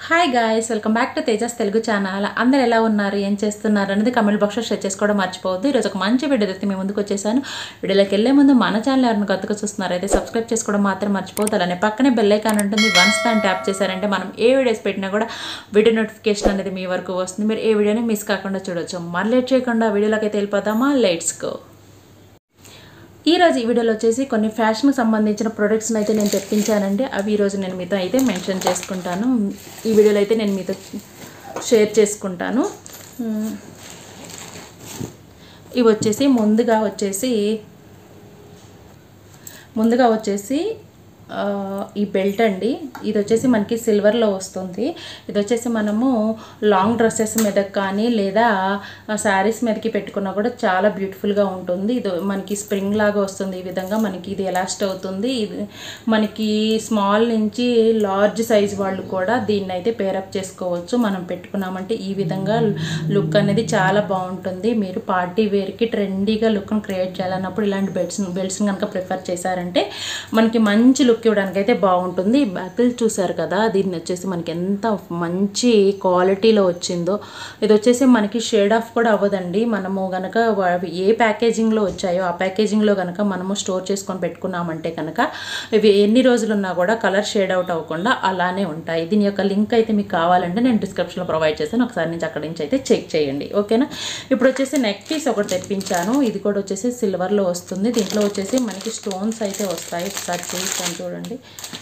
hi guys welcome back to Tejas Telugu channel అందరు ఎలా ఉన్నారు ఏం చేస్తున్నారు అనేది కమెంట్ బాక్స్లో షేర్ చేసుకోవడం మర్చిపోవద్దు ఈరోజు ఒక మంచి వీడియో అయితే మేము ముందుకు వచ్చేసాను వీడియోలోకి వెళ్ళే ముందు మన ఛానల్ ఎవరైనా కొత్తగా చూస్తున్నారు అయితే సబ్స్క్రైబ్ చేసుకోవడం మాత్రం మర్చిపోవద్దు అలానే పక్కనే బెల్ ఐకాన్ ఉంటుంది వన్స్ దాన్ని ట్యాప్ చేశారంటే మనం ఏ వీడియోస్ పెట్టినా కూడా వీడియో నోటిఫికేషన్ అనేది మీ వరకు వస్తుంది మీరు ఏ వీడియోని మిస్ కాకుండా చూడొచ్చు మరి లేట్ చేయకుండా వీడియోలోకి అయితే వెళ్ళిపోదామా లెట్స్ గో ఈ రోజు ఈ వీడియోలో వచ్చేసి కొన్ని ఫ్యాషన్కి సంబంధించిన ప్రొడక్ట్స్ని అయితే నేను తెప్పించానండి అవి ఈరోజు నేను మీతో అయితే మెన్షన్ చేసుకుంటాను ఈ వీడియోలో అయితే నేను మీతో షేర్ చేసుకుంటాను ఉమ్, ఇవి వచ్చేసి ముందుగా వచ్చేసి ముందుగా వచ్చేసి ఆ, ఈ బెల్ట్ అండి ఇది వచ్చేసి మనకి సిల్వర్లో వస్తుంది ఇది వచ్చేసి మనము లాంగ్ డ్రెస్సెస్ మీద కానీ లేదా శారీస్ మీదకి పెట్టుకున్నా కూడా చాలా బ్యూటిఫుల్గా ఉంటుంది ఇది మనకి స్ప్రింగ్ లాగా వస్తుంది ఈ విధంగా మనకి ఇది ఎలాస్ట్ అవుతుంది ఇది మనకి స్మాల్ నుంచి లార్జ్ సైజ్ వాళ్ళు కూడా దీన్ని అయితే పేరప్ చేసుకోవచ్చు మనం పెట్టుకున్నామంటే ఈ విధంగా లుక్ అనేది చాలా బాగుంటుంది మీరు పార్టీ వేర్కి ట్రెండీగా లుక్ను క్రియేట్ చేయాలన్నప్పుడు ఇలాంటి బెల్ట్స్ బెల్ట్స్ని కనుక ప్రిఫర్ చేశారంటే మనకి మంచి లుక్ ఇవ్వడానికి అయితే బాగుంటుంది బ్యాకిల్ చూసారు కదా దీన్ని వచ్చేసి మనకి ఎంత మంచి క్వాలిటీలో వచ్చిందో ఇది వచ్చేసి మనకి షేడ్ ఆఫ్ కూడా అవ్వదండి మనము గనక వా- ఏ ప్యాకేజింగ్లో వచ్చాయో ఆ ప్యాకేజింగ్లో కనుక మనము స్టోర్ చేసుకొని పెట్టుకున్నామంటే కనుక ఇవి ఎన్ని రోజులు ఉన్నా కూడా కలర్ షేడ్ అవుట్ అవ్వకుండా అలానే ఉంటాయి దీని యొక్క లింక్ అయితే మీకు కావాలంటే నేను డిస్క్రిప్షన్లో ప్రొవైడ్ చేస్తాను ఒకసారి నుంచి అక్కడి నుంచి అయితే చెక్ చేయండి ఓకేనా ఇప్పుడు వచ్చేసి నెక్ పీస్ ఒకటి తెప్పించాను ఇది కూడా వచ్చేసి సిల్వర్లో వస్తుంది దీంట్లో వచ్చేసి మనకి స్టోన్స్ అయితే వస్తాయి ఒకసారి చూస్తాను చూడండి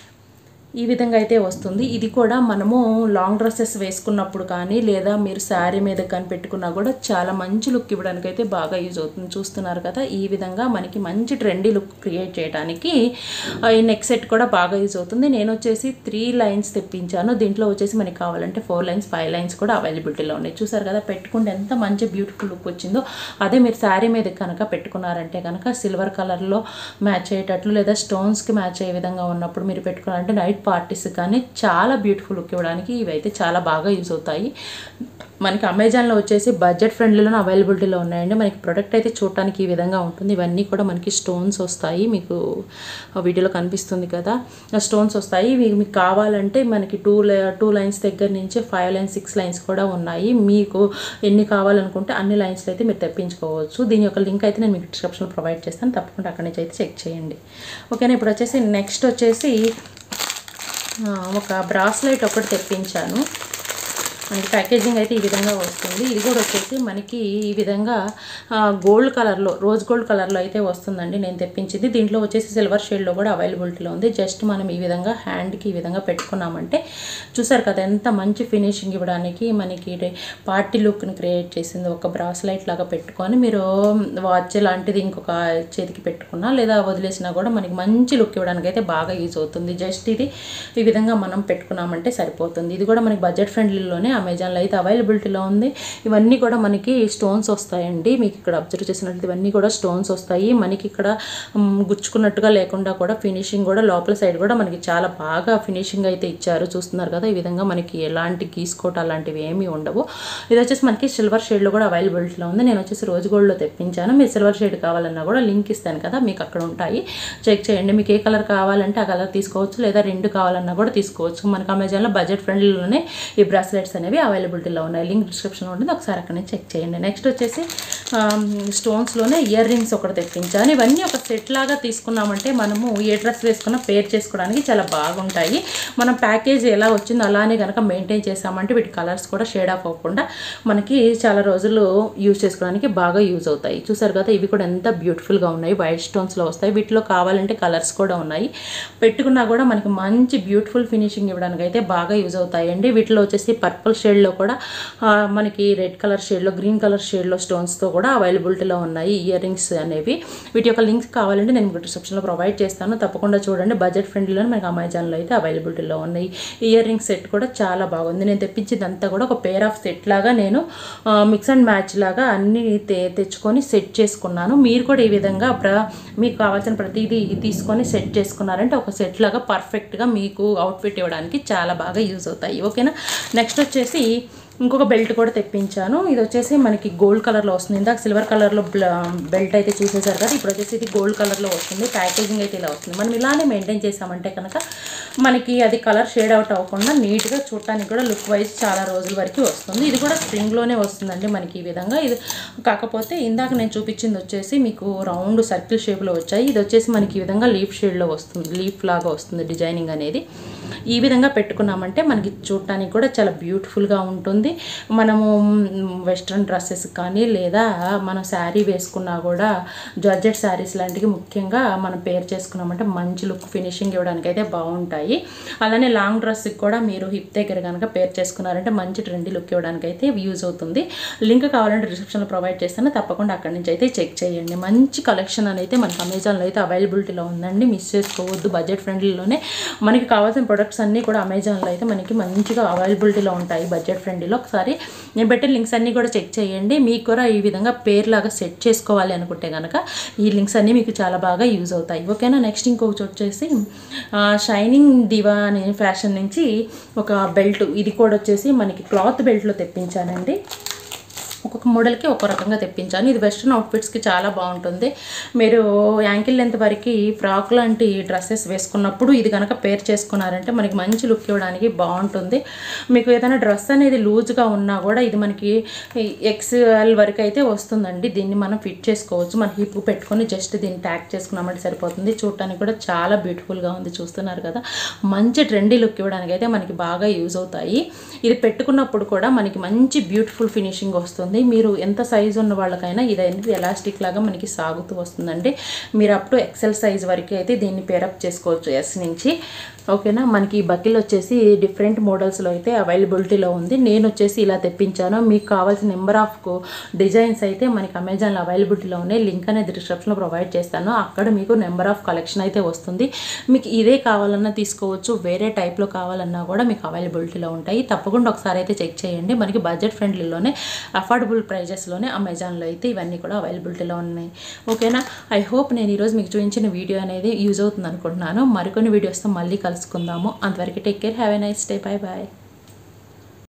ఈ విధంగా అయితే వస్తుంది ఇది కూడా మనము లాంగ్ డ్రెస్సెస్ వేసుకున్నప్పుడు కానీ లేదా మీరు శారీ మీద కానీ పెట్టుకున్నా కూడా చాలా మంచి లుక్ ఇవ్వడానికి అయితే బాగా యూజ్ అవుతుంది చూస్తున్నారు కదా ఈ విధంగా మనకి మంచి ట్రెండీ లుక్ క్రియేట్ చేయడానికి ఆ, ఈ నెక్ సెట్ కూడా బాగా యూజ్ అవుతుంది నేను వచ్చేసి త్రీ లైన్స్ తెప్పించాను దీంట్లో వచ్చేసి మనకి కావాలంటే ఫోర్ లైన్స్ ఫైవ్ లైన్స్ కూడా అవైలబిలిటీలో ఉన్నాయి చూసారు కదా పెట్టుకుంటే ఎంత మంచి బ్యూటిఫుల్ లుక్ వచ్చిందో అదే మీరు శారీ మీద కనుక పెట్టుకున్నారంటే కనుక సిల్వర్ కలర్లో మ్యాచ్ అయ్యేటట్లు లేదా స్టోన్స్కి మ్యాచ్ అయ్యే విధంగా ఉన్నప్పుడు మీరు పెట్టుకున్నారంటే నైట్ పార్టీస్ కానీ చాలా బ్యూటిఫుల్ లుక్ ఇవ్వడానికి ఇవి అయితే చాలా బాగా యూజ్ అవుతాయి మనకి అమెజాన్లో వచ్చేసి బడ్జెట్ ఫ్రెండ్లీలో అవైలబిలిటీలో ఉన్నాయండి మనకి ప్రొడక్ట్ అయితే చూడటానికి ఈ విధంగా ఉంటుంది ఇవన్నీ కూడా మనకి స్టోన్స్ వస్తాయి మీకు ఆ వీడియోలో కనిపిస్తుంది కదా స్టోన్స్ వస్తాయి ఇవి మీకు కావాలంటే మనకి టూ టూ లైన్స్ దగ్గర నుంచి ఫైవ్ లైన్స్ సిక్స్ లైన్స్ కూడా ఉన్నాయి మీకు ఎన్ని కావాలనుకుంటే అన్ని లైన్స్లో అయితే మీరు తెప్పించుకోవచ్చు దీని యొక్క లింక్ అయితే నేను మీకు డిస్క్రిప్షన్లో ప్రొవైడ్ చేస్తాను తప్పకుండా అక్కడి నుంచి అయితే చెక్ చేయండి ఓకేనా ఇప్పుడు వచ్చేసి నెక్స్ట్ వచ్చేసి ఆ, ఒక బ్రాస్లెట్ ఒకటి తెప్పించాను మనకి ప్యాకేజింగ్ అయితే ఈ విధంగా వస్తుంది ఇది కూడా వచ్చేసి మనకి ఈ విధంగా గోల్డ్ కలర్లో రోజ్ గోల్డ్ కలర్లో అయితే వస్తుందండి నేను తెప్పించింది దీంట్లో వచ్చేసి సిల్వర్ షేడ్లో కూడా అవైలబిలిటీలో ఉంది జస్ట్ మనం ఈ విధంగా హ్యాండ్కి ఈ విధంగా పెట్టుకున్నామంటే చూసారు కదా ఎంత మంచి ఫినిషింగ్ ఇవ్వడానికి మనకి పార్టీ లుక్ని క్రియేట్ చేసింది ఒక బ్రాస్లైట్ లాగా పెట్టుకొని మీరు వాచ్ లాంటిది ఇంకొక చేతికి పెట్టుకున్నా లేదా వదిలేసినా కూడా మనకి మంచి లుక్ ఇవ్వడానికి అయితే బాగా యూజ్ అవుతుంది జస్ట్ ఇది ఈ విధంగా మనం పెట్టుకున్నామంటే సరిపోతుంది ఇది కూడా మనకి బడ్జెట్ ఫ్రెండ్లీలోనే అమెజాన్లో అయితే అవైలబిలిటీలో ఉంది ఇవన్నీ కూడా మనకి స్టోన్స్ వస్తాయండి మీకు ఇక్కడ అబ్జర్వ్ చేసినట్టు ఇవన్నీ కూడా స్టోన్స్ వస్తాయి మనకి ఇక్కడ మ్, గుచ్చుకున్నట్టుగా లేకుండా కూడా ఫినిషింగ్ కూడా లోపల సైడ్ కూడా మనకి చాలా బాగా ఫినిషింగ్ అయితే ఇచ్చారు చూస్తున్నారు కదా ఈ విధంగా మనకి ఎలాంటి గీసుకోట అలాంటివి ఏమీ ఉండవు ఇది వచ్చేసి మనకి సిల్వర్ షేడ్లో కూడా అవైలబిలిటీలో ఉంది నేను వచ్చేసి రోజ్ గోల్డ్లో తెప్పించాను మీరు సిల్వర్ షేడ్ కావాలన్నా కూడా లింక్ ఇస్తాను కదా మీకు అక్కడ ఉంటాయి చెక్ చేయండి మీకు ఏ కలర్ కావాలంటే ఆ కలర్ తీసుకోవచ్చు లేదా రెండు కావాలన్నా కూడా తీసుకోవచ్చు మనకి అమెజాన్లో బడ్జెట్ ఫ్రెండ్లీలోనే ఈ బ్రాస్లెట్స్ అనేవి అవైలబిలిటీలో ఉన్నాయి లింక్ డిస్క్రిప్షన్లో ఉంటుంది ఒకసారి అక్కడ నుంచి చెక్ చేయండి నెక్స్ట్ వచ్చేసి స్టోన్స్లోనే ఇయర్ రింగ్స్ ఒకటి తెప్పించాను ఇవన్నీ ఒక సెట్ లాగా తీసుకున్నామంటే మనము ఏ డ్రెస్ వేసుకున్నా పేర్ చేసుకోవడానికి చాలా బాగుంటాయి మనం ప్యాకేజ్ ఎలా వచ్చిందో అలానే కనుక మెయింటైన్ చేసామంటే వీటి కలర్స్ కూడా షేడ్ ఆఫ్ అవ్వకుండా మనకి చాలా రోజులు యూజ్ చేసుకోవడానికి బాగా యూజ్ అవుతాయి చూసారు కదా ఇవి కూడా ఎంత బ్యూటిఫుల్గా ఉన్నాయి వైట్ స్టోన్స్లో వస్తాయి వీటిలో కావాలంటే కలర్స్ కూడా ఉన్నాయి పెట్టుకున్నా కూడా మనకి మంచి బ్యూటిఫుల్ ఫినిషింగ్ ఇవ్వడానికి అయితే బాగా యూజ్ అవుతాయండి వీటిలో వచ్చేసి పర్పుల్ షేడ్లో కూడా ఆ, మనకి రెడ్ కలర్ షేడ్లో గ్రీన్ కలర్ షేడ్లో స్టోన్స్తో కూడా అవైలబిలిటీలో ఉన్నాయి ఇయర్ రింగ్స్ అనేవి వీటి యొక్క లింక్స్ కావాలంటే నేను మీకు డిస్క్రిప్షన్లో ప్రొవైడ్ చేస్తాను తప్పకుండా చూడండి బడ్జెట్ ఫ్రెండ్లీలో మనకి అమెజాన్లో అయితే అవైలబిలిటీలో ఉన్నాయి ఇయర్ రింగ్ సెట్ కూడా చాలా బాగుంది నేను తెప్పించిందంతా కూడా ఒక పేర్ ఆఫ్ సెట్ లాగా నేను మిక్స్ అండ్ మ్యాచ్ లాగా అన్ని తె తెచ్చుకొని సెట్ చేసుకున్నాను మీరు కూడా ఈ విధంగా ప్ర మీకు కావాల్సిన ప్రతిదీ తీసుకొని సెట్ చేసుకున్నారంటే ఒక సెట్ లాగా పర్ఫెక్ట్గా మీకు అవుట్ఫిట్ ఇవ్వడానికి చాలా బాగా యూజ్ అవుతాయి ఓకేనా నెక్స్ట్ వచ్చేసి ఇంకొక బెల్ట్ కూడా తెప్పించాను ఇది వచ్చేసి మనకి గోల్డ్ కలర్లో వస్తుంది ఇందాక సిల్వర్ కలర్లో బెల్ట్ అయితే చూసేసారు కదా ఇప్పుడు వచ్చేసి ఇది గోల్డ్ కలర్లో వస్తుంది ప్యాకేజింగ్ అయితే ఇలా వస్తుంది మనం ఇలానే మెయింటైన్ చేసామంటే కనుక మనకి అది కలర్ షేడ్ అవుట్ అవ్వకుండా నీట్గా చూడటానికి కూడా లుక్ వైజ్ చాలా రోజుల వరకు వస్తుంది ఇది కూడా స్ప్రింగ్లోనే వస్తుందండి మనకి ఈ విధంగా ఇది కాకపోతే ఇందాక నేను చూపించింది వచ్చేసి మీకు రౌండ్ సర్కిల్ షేప్లో వచ్చాయి ఇది వచ్చేసి మనకి ఈ విధంగా లీఫ్ షేడ్లో వస్తుంది లీఫ్ లాగా వస్తుంది డిజైనింగ్ అనేది ఈ విధంగా పెట్టుకున్నామంటే మనకి చూడటానికి కూడా చాలా బ్యూటిఫుల్గా ఉంటుంది మనము వెస్ట్రన్ డ్రెస్సెస్ కానీ లేదా మనం శారీ వేసుకున్నా కూడా జార్జెట్ శారీస్ లాంటివి ముఖ్యంగా మనం పేర్ చేసుకున్నామంటే మంచి లుక్ ఫినిషింగ్ ఇవ్వడానికి అయితే బాగుంటాయి అలానే లాంగ్ డ్రెస్కి కూడా మీరు హిప్ దగ్గర కనుక పేర్ చేసుకున్నారంటే మంచి ట్రెండీ లుక్ ఇవ్వడానికి అయితే యూజ్ అవుతుంది లింక్ కావాలంటే డిస్క్రిప్షన్లో ప్రొవైడ్ చేస్తాను తప్పకుండా అక్కడి నుంచి అయితే చెక్ చేయండి మంచి కలెక్షన్ అయితే మనకి అమెజాన్లో అయితే అవైలబిలిటీలో ఉందండి మిస్ చేసుకోవద్దు బడ్జెట్ ఫ్రెండ్లీలోనే మనకి కావాల్సిన ప్రొడక్ట్స్ అన్నీ కూడా అమెజాన్లో అయితే మనకి మంచిగా అవైలబిలిటీలో ఉంటాయి బడ్జెట్ ఫ్రెండ్లీలో ఒకసారి నేను పెట్టే లింక్స్ అన్నీ కూడా చెక్ చేయండి మీకు కూడా ఈ విధంగా పేర్లాగా సెట్ చేసుకోవాలి అనుకుంటే కనుక ఈ లింక్స్ అన్నీ మీకు చాలా బాగా యూజ్ అవుతాయి ఓకేనా నెక్స్ట్ ఇంకొకటి వచ్చేసి ఆ, షైనింగ్ దివా అనే ఫ్యాషన్ నుంచి ఒక బెల్ట్ ఇది కూడా వచ్చేసి మనకి క్లాత్ బెల్ట్లో తెప్పించానండి ఒక్కొక్క మోడల్కి ఒక్కో రకంగా తెప్పించాను ఇది వెస్ట్రన్ అవుట్ఫిట్స్కి చాలా బాగుంటుంది మీరు యాంకిల్ లెంత్ వరకు ఫ్రాక్ లాంటి డ్రెస్సెస్ వేసుకున్నప్పుడు ఇది కనుక పేర్ చేసుకున్నారంటే మనకి మంచి లుక్ ఇవ్వడానికి బాగుంటుంది మీకు ఏదైనా డ్రెస్ అనేది లూజ్గా ఉన్నా కూడా ఇది మనకి ఎక్స్ఎల్ వరకు అయితే వస్తుందండి దీన్ని మనం ఫిట్ చేసుకోవచ్చు మన హిప్ పెట్టుకొని జస్ట్ దీన్ని ట్యాక్ చేసుకున్నామంటే సరిపోతుంది చూడటానికి కూడా చాలా బ్యూటిఫుల్గా ఉంది చూస్తున్నారు కదా మంచి ట్రెండీ లుక్ ఇవ్వడానికి అయితే మనకి బాగా యూజ్ అవుతాయి ఇది పెట్టుకున్నప్పుడు కూడా మనకి మంచి బ్యూటిఫుల్ ఫినిషింగ్ వస్తుంది మీరు ఎంత సైజు ఉన్న వాళ్ళకైనా ఇది అనేది ఎలాస్టిక్ లాగా మనకి సాగుతూ వస్తుందండి మీరు అప్ టు ఎక్సెల్ సైజ్ వరకు అయితే దీన్ని పేరప్ చేసుకోవచ్చు ఎస్ నుంచి ఓకేనా మనకి ఈ బకిల్ వచ్చేసి డిఫరెంట్ మోడల్స్లో అయితే అవైలబిలిటీలో ఉంది నేను వచ్చేసి ఇలా తెప్పించాను మీకు కావాల్సిన నెంబర్ ఆఫ్ డిజైన్స్ అయితే మనకి అమెజాన్లో అవైలబిలిటీలో ఉన్నాయి లింక్ అనేది డిస్క్రిప్షన్లో ప్రొవైడ్ చేస్తాను అక్కడ మీకు నెంబర్ ఆఫ్ కలెక్షన్ అయితే వస్తుంది మీకు ఇదే కావాలన్నా తీసుకోవచ్చు వేరే టైప్లో కావాలన్నా కూడా మీకు అవైలబిలిటీలో ఉంటాయి తప్పకుండా ఒకసారి అయితే చెక్ చేయండి మనకి బడ్జెట్ ఫ్రెండ్లీలోనే అఫోర్డబుల్ ప్రైజెస్లోనే అమెజాన్లో అయితే ఇవన్నీ కూడా అవైలబిలిటీలో ఉన్నాయి ఓకేనా ఐ హోప్ నేను ఈరోజు మీకు చూపించిన వీడియో అనేది యూజ్ అవుతుంది అనుకుంటున్నాను మరికొన్ని వీడియోస్తో మళ్ళీ కలుసుకుందాము అంతవరకు take care have a nice day bye bye